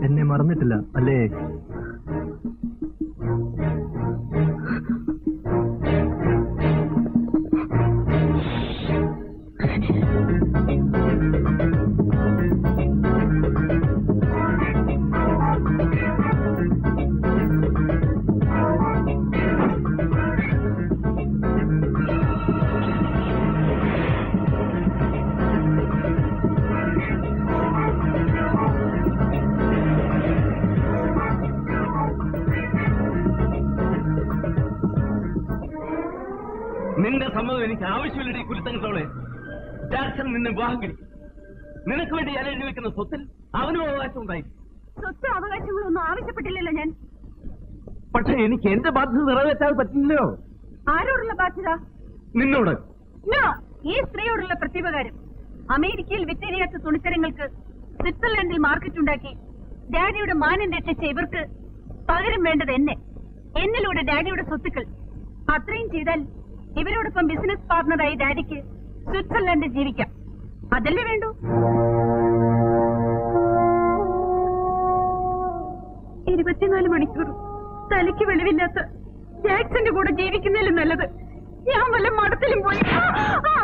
എന്നെ മറന്നിട്ടില്ല അല്ലേ നിന്റെ സമ്മതം എനിക്ക് ആവശ്യമില്ലടി കുരുത്തങ്ങളോളെ ജാക്സൺ നിന്നെ വിവാഹം കഴിക്കും നിനക്ക് വേണ്ടി ഞാൻ എഴുതി വെക്കുന്ന സ്വത്തിൽ അവനും അവകാശം ഉണ്ടായി സ്വത്ത് അവകാശങ്ങളൊന്നും ആവശ്യപ്പെട്ടില്ലല്ലോ ഞാൻ പക്ഷെ എനിക്ക് എന്റെ ബാധ്യത നിറവേറ്റാൻ പറ്റില്ലല്ലോ ആരോടുള്ള ബാധ്യത നിന്നോട് നോ ഈ സ്ത്രീയോടുള്ള പ്രത്യുപകാരം അമേരിക്കയിൽ വിറ്റഴിയാത്ത തുണിത്തരങ്ങൾക്ക് സ്വിറ്റ്സർലൻഡിൽ മാർക്കറ്റ് ഉണ്ടാക്കി ഡാഡിയുടെ മാനം രക്ഷിച്ച ഇവർക്ക് പകരം വേണ്ടത് എന്നെ എന്നിലൂടെ ഡാഡിയുടെ സ്വത്തുക്കൾ അത്രയും ചെയ്താൽ ഇവരോടൊപ്പം ബിസിനസ് പാർട്ണറായി ഡാഡിക്ക് സ്വിറ്റ്സർലൻഡിൽ ജീവിക്കാം അതല്ലേ വേണ്ടു ഇരുപത്തിനാല് മണിക്കൂർ തലയ്ക്ക് വെളിവില്ലാത്ത ജാക്സന്റെ കൂടെ ജീവിക്കുന്നതിലും നല്ലത് ഞാൻ വല്ല മഠത്തിലും പോയി ആ!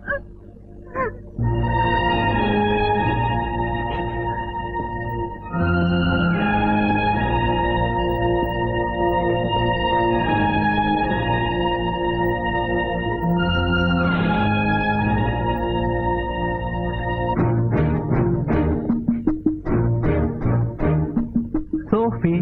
സോഫി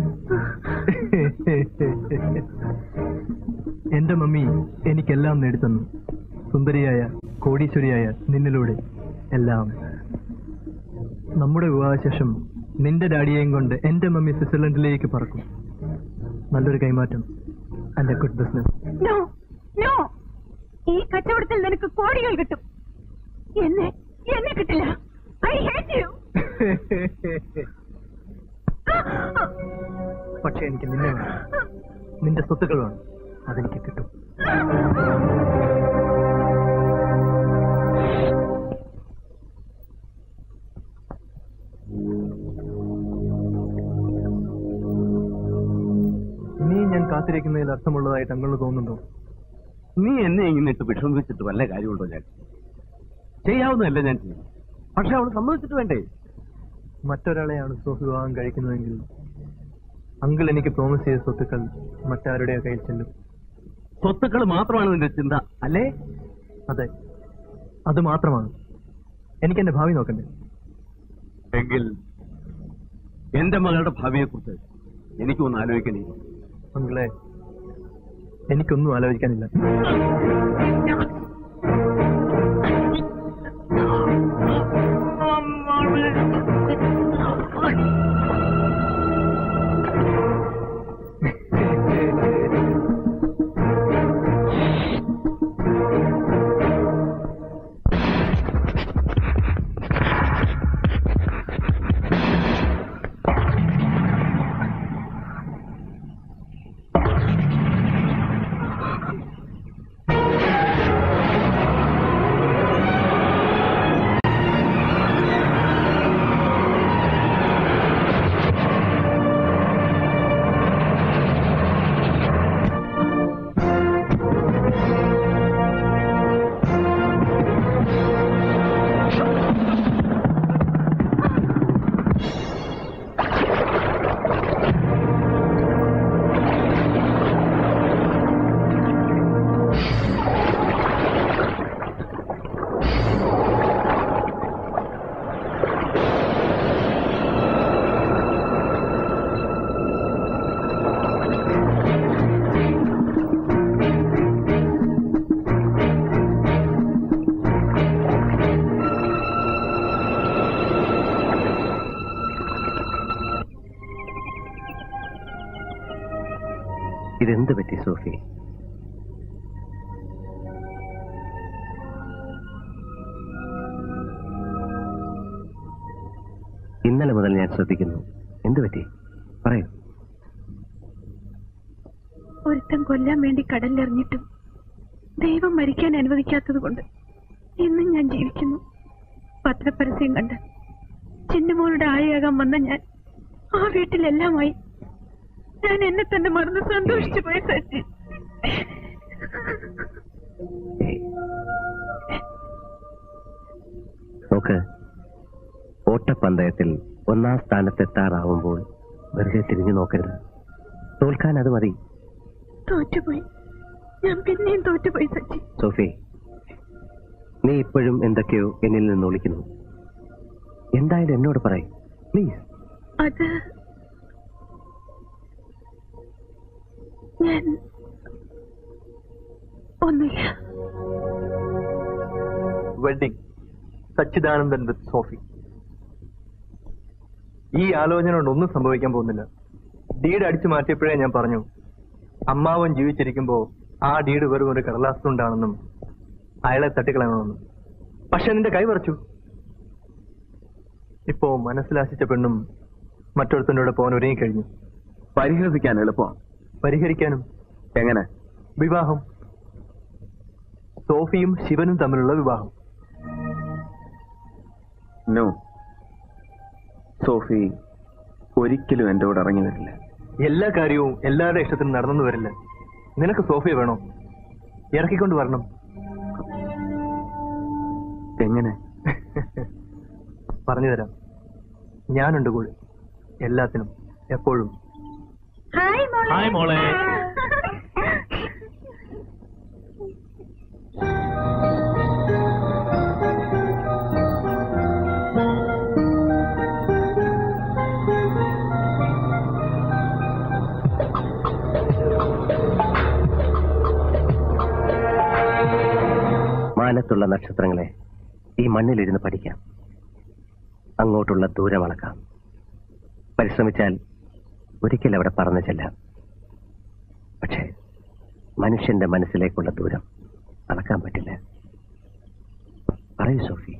എന്റെ മമ്മി എനിക്കെല്ലാം നേടിത്തന്നു സുന്ദരിയായ കോടീശ്വരിയായ നിന്നിലൂടെ എല്ലാം നമ്മുടെ വിവാഹശേഷം നിന്റെ ഡാഡിയെയും കൊണ്ട് എന്റെ മമ്മി സ്വിറ്റ്സർലൻഡിലേക്ക് പറക്കും നല്ലൊരു കൈമാറ്റം and a good business no no ഈ കച്ചവടത്തിൽ നിനക്ക് കോടികൾ കിട്ടും എന്നെ എന്നെ കിട്ടില്ല ഐ ഹേറ്റ് യു പക്ഷെ എനിക്ക് നിന്നെ വേണം നിന്റെ സ്വത്തുക്കൾ വേണം അതെനിക്ക് കിട്ടും ഇനി ഞാൻ കാത്തിരിക്കുന്നതിൽ അർത്ഥമുള്ളതായിട്ട് അങ്ങള് തോന്നുന്നുണ്ടോ നീ എന്നെ ഇങ്ങനെ ഇട്ട് വിഷമിച്ചിട്ട് വല്ല കാര്യമുണ്ടോ ഞാൻ ചെയ്യാവുന്നതല്ല ഞാൻ ചെയ്യും പക്ഷെ അവൾ സമ്മതിച്ചിട്ട് വേണ്ടേ മറ്റൊരാളെയാണ് സോഫി വിവാഹം കഴിക്കുന്നതെങ്കിൽ അങ്കിൾ എനിക്ക് പ്രോമിസ് ചെയ്ത സ്വത്തുക്കൾ മറ്റാരുടെയോ കയ്യിൽ ചെല്ലും സ്വത്തുക്കൾ മാത്രമാണ് നിന്റെ ചിന്ത അല്ലേ അതെ അത് മാത്രമാണ് എനിക്ക് എന്റെ ഭാവി നോക്കണ്ടേ എങ്കിൽ എന്റെ മകളുടെ ഭാവിയെ കുറിച്ച് എനിക്കൊന്ന് ആലോചിക്കണേ അങ്കിളെ എനിക്കൊന്നും ആലോചിക്കാനില്ല ഇതെന്ത് പറ്റി സോഫി ഇന്നലെ മുതൽ ഞാൻ ശ്രദ്ധിക്കുന്നു എന്ത് പറ്റി പറയൂ ഒരുത്തൻ കൊല്ലാൻ വേണ്ടി കടലിലെറിഞ്ഞിട്ടും ദൈവം മരിക്കാൻ അനുവദിക്കാത്തത് കൊണ്ട് ഇന്നും ഞാൻ ജീവിക്കുന്നു പത്രപരസ്യം കണ്ട് ചിന്നമോളുടെ ആയയാകാൻ വന്ന ഞാൻ ആ വീട്ടിലെല്ലാമായി ഞാൻ എന്നെ തന്നെ മറന്ന് സന്തോഷിച്ചു പോയി സച്ചി നോക്ക് ഓട്ടപ്പന്തയത്തിൽ ഒന്നാം സ്ഥാനത്തെത്താറാവുമ്പോൾ വെറുതെ തിരിഞ്ഞു നോക്കരുത് തോൽക്കാൻ അത് മതി തോറ്റുപോയി ഞാൻ പിന്നെയും തോറ്റുപോയി സച്ചി സോഫി നീ ഇപ്പോഴും എന്തൊക്കെയോ എന്നിൽ നിന്ന് ഒളിക്കുന്നു എന്തായാലും എന്നോട് പറയും പ്ലീസ് അത് ഞാൻ ഒന്നുമില്ല വെഡിങ് സച്ചിദാനന്ദൻ വിത്ത് സോഫി ഈ ആലോചന കൊണ്ട് ഒന്നും സംഭവിക്കാൻ പോകുന്നില്ല ഡീഡ് അടിച്ചു മാറ്റിയപ്പോഴേ ഞാൻ പറഞ്ഞു അമ്മാവൻ ജീവിച്ചിരിക്കുമ്പോ ആ ഡീഡ് വെറും ഒരു കടലാസ് തുണ്ടാണെന്നും അയാളെ തട്ടിക്കളയണമെന്നും പക്ഷെ നിന്റെ കൈ പറിച്ചു ഇപ്പോ മനസ്സിലാശിച്ച പെണ്ണും മറ്റൊരുത്തൻ്റെ കൂടെ പോകാൻ ഒരുങ്ങിക്കഴിഞ്ഞു പരിഹസിക്കാൻ എളുപ്പം പരിഹരിക്കാനും എങ്ങനെ വിവാഹം സോഫിയും ശിവനും തമ്മിലുള്ള വിവാഹം നോ സോഫി ഒരിക്കലും എന്റെ കൂടെ ഇറങ്ങി വരില്ല എല്ലാ കാര്യവും എല്ലാവരുടെ ഇഷ്ടത്തിനും നടന്നു വരില്ല നിനക്ക് സോഫിയ വേണോ ഇറക്കിക്കൊണ്ട് വരണം എങ്ങനെ പറഞ്ഞു തരാം ഞാനുണ്ട് കൂടെ എല്ലാത്തിനും എപ്പോഴും ഹായ് മോളെ ഹായ് മോളെ. മാനത്തുള്ള നക്ഷത്രങ്ങളെ ഈ മണ്ണിലിരുന്ന് പഠിക്കാം അങ്ങോട്ടുള്ള ദൂരം അളക്കാം പരിശ്രമിച്ചാൽ ഒരിക്കൽ അവിടെ പറന്നു ചെല്ലാം പക്ഷേ മനുഷ്യന്റെ മനസ്സിലേക്കുള്ള ദൂരം അളക്കാൻ പറ്റില്ല പറയൂ സോഫി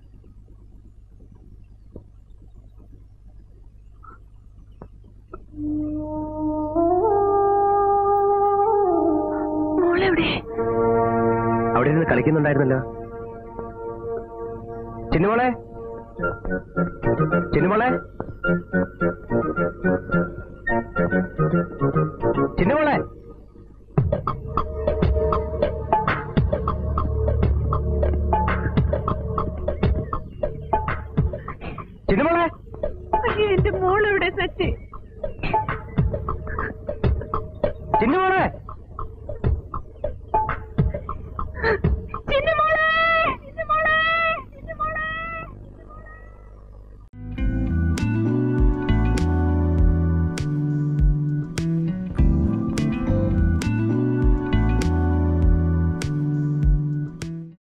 മോളെവിടെ അവിടെ ഇരുന്ന് കളിക്കുന്നുണ്ടായിരുന്നല്ലോ ചിന്നുമോളെ ചിന്നുമോളെ ചിന്നുമോളെ ചിന്നുമോളെ അയ്യോ എന്റെ മോളെവിടെ സച്ചി ചിന്നുമോളെ